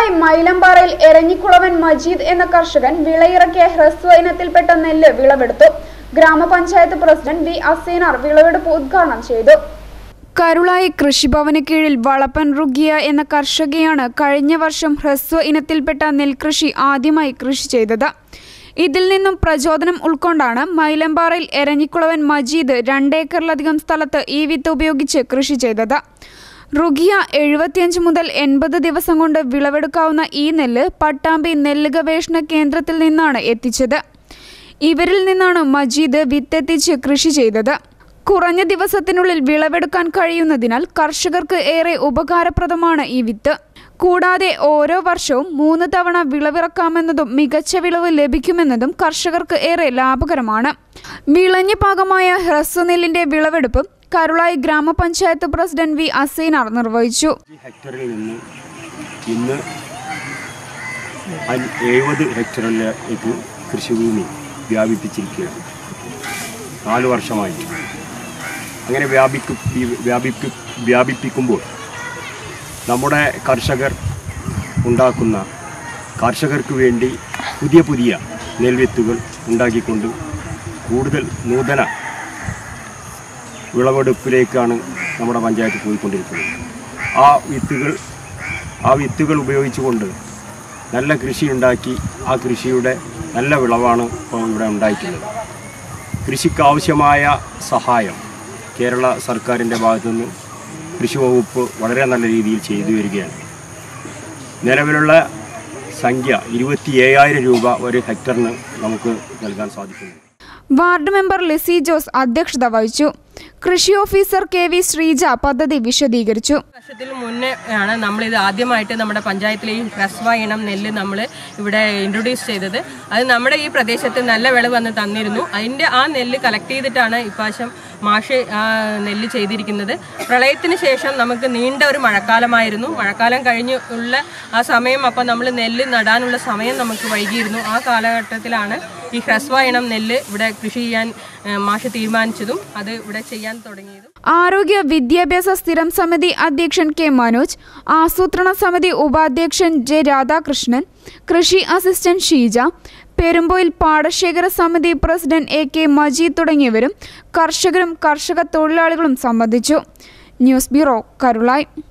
കരുളായി മൈലമ്പാറയിൽ എരഞ്ഞിക്കുളവൻ മജീദ് എന്ന കർഷകൻ വിളയിറക്കിയ ഹ്രസ്വ ഇനത്തിൽപ്പെട്ട നെല്ല് വിളവെടുത്തു ഗ്രാമപഞ്ചായത്ത് പ്രസിഡന്റ് വി അസീനാർ വിളവെടുപ്പ് ഉദ്ഘാടനം ചെയ്തു കരുളായി കൃഷിഭവന് കീഴിൽ വളപ്പൻ റുഗിയ എന്ന കർഷകയാണ് കഴിഞ്ഞ വർഷം ഹ്രസ്വ ഇനത്തിൽപ്പെട്ട നെൽകൃഷി ആദ്യമായി കൃഷി ചെയ്തത് ഇതിൽ നിന്നും പ്രചോദനം ഉൾക്കൊണ്ടാണ് മൈലമ്പാറയിൽ എരഞ്ഞിക്കുളവൻ മജീദ് രണ്ടേക്കറിലധികം സ്ഥലത്ത് ഈ വിത്ത് ഉപയോഗിച്ച് കൃഷി ചെയ്തത് റുഗിയ എഴുപത്തിയഞ്ച് മുതൽ എൺപത് ദിവസം കൊണ്ട് വിളവെടുക്കാവുന്ന ഈ നെല്ല് പട്ടാമ്പി നെല്ല് ഗവേഷണ കേന്ദ്രത്തിൽ നിന്നാണ് എത്തിച്ചത് ഇവരിൽ നിന്നാണ് മജീദ് വിത്തെത്തിച്ച് കൃഷി ചെയ്തത് കുറഞ്ഞ ദിവസത്തിനുള്ളിൽ വിളവെടുക്കാൻ കഴിയുന്നതിനാൽ കർഷകർക്ക് ഏറെ ഉപകാരപ്രദമാണ് ഈ വിത്ത് കൂടാതെ ഓരോ വർഷവും മൂന്ന് തവണ വിളവിറക്കാമെന്നതും മികച്ച വിളവ് ലഭിക്കുമെന്നതും കർഷകർക്ക് ഏറെ ലാഭകരമാണ് വിളഞ്ഞ പാകമായ ഹ്രസ്വനെല്ലിന്റെ വിളവെടുപ്പ് കരുളായി ഗ്രാമപഞ്ചായത്ത് പ്രസിഡന്റ് വി അസീനാർ നിർവഹിച്ചു ഈ ഹെക്ടറിൽ നിന്ന് ഇന്ന് അൻ- എഴുപത് ഹെക്ടറിലേക്ക് കൃഷിഭൂമി വ്യാപിപ്പിച്ചിരിക്കുകയാണ് നാല് വർഷമായി അങ്ങനെ വ്യാപിക്കു വ്യാപിക്കു വ്യാപിപ്പിക്കുമ്പോൾ നമ്മുടെ കർഷകർ ഉണ്ടാക്കുന്ന കർഷകർക്ക് വേണ്ടി പുതിയ പുതിയ നെൽവിത്തുകൾ ഉണ്ടാക്കിക്കൊണ്ട് കൂടുതൽ നൂതന വിളവെടുപ്പിലേക്കാണ് നമ്മുടെ പഞ്ചായത്ത് പോയിക്കൊണ്ടിരിക്കുന്നത് ആ വിത്തുകൾ ആ വിത്തുകൾ ഉപയോഗിച്ചുകൊണ്ട് നല്ല കൃഷി ഉണ്ടാക്കി ആ കൃഷിയുടെ നല്ല വിളവാണ് ഇപ്പോൾ ഇവിടെ ഉണ്ടായിട്ടുള്ളത് കൃഷിക്ക് ആവശ്യമായ സഹായം കേരള സർക്കാരിൻ്റെ ഭാഗത്തുനിന്ന് കൃഷി വകുപ്പ് വളരെ നല്ല രീതിയിൽ ചെയ്തു വരികയാണ് നിലവിലുള്ള സംഖ്യ ഇരുപത്തി ഏഴായിരം രൂപ ഒരു ഹെക്ടറിന് നമുക്ക് നൽകാൻ സാധിക്കുന്നു വാർഡ് മെമ്പർ ലിസി ജോസ് അധ്യക്ഷത വഹിച്ചു കൃഷി ഓഫീസർ കെ വി ശ്രീജ പദ്ധതി വിശദീകരിച്ചു വർഷത്തിന് മുന്നേ ആണ് നമ്മളിത് ആദ്യമായിട്ട് നമ്മുടെ പഞ്ചായത്തിലെ ഈ ഹ്രസ്വ ഇനം നെല്ല് നമ്മൾ ഇവിടെ ഇൻട്രൊഡ്യൂസ് ചെയ്തത് അത് നമ്മുടെ ഈ പ്രദേശത്ത് നല്ല വിളവ് വന്ന് തന്നിരുന്നു അതിൻ്റെ ആ നെല്ല് കളക്ട് ചെയ്തിട്ടാണ് ഇപ്രാവശ്യം മാഷ് ആ നെല്ല് ചെയ്തിരിക്കുന്നത് പ്രളയത്തിന് ശേഷം നമുക്ക് നീണ്ട ഒരു മഴക്കാലമായിരുന്നു മഴക്കാലം കഴിഞ്ഞ് ഉള്ള ആ സമയം അപ്പം നമ്മൾ നെല്ല് നടാനുള്ള സമയം നമുക്ക് വൈകിയിരുന്നു ആ കാലഘട്ടത്തിലാണ് ഈ ഹ്രസ്വ ഇനം നെല്ല് ഇവിടെ കൃഷി ചെയ്യാൻ ഏഹ്, മാഷ് തീരുമാനിച്ചതും അത് ഇവിടെ ചെയ്യാൻ തുടങ്ങിയതും ആരോഗ്യ വിദ്യാഭ്യാസ സ്ഥിരം സമിതി അധ്യക്ഷൻ കെ മനോജ് ആസൂത്രണ സമിതി ഉപാധ്യക്ഷൻ ജെ രാധാകൃഷ്ണൻ കൃഷി അസിസ്റ്റന്റ് ഷീജ പെരുമ്പോയിൽ പാടശേഖര സമിതി പ്രസിഡന്റ് എ കെ മജീദ് തുടങ്ങിയവരും കർഷകരും കർഷക തൊഴിലാളികളും സംബന്ധിച്ചു ന്യൂസ് ബ്യൂറോ കരുളായി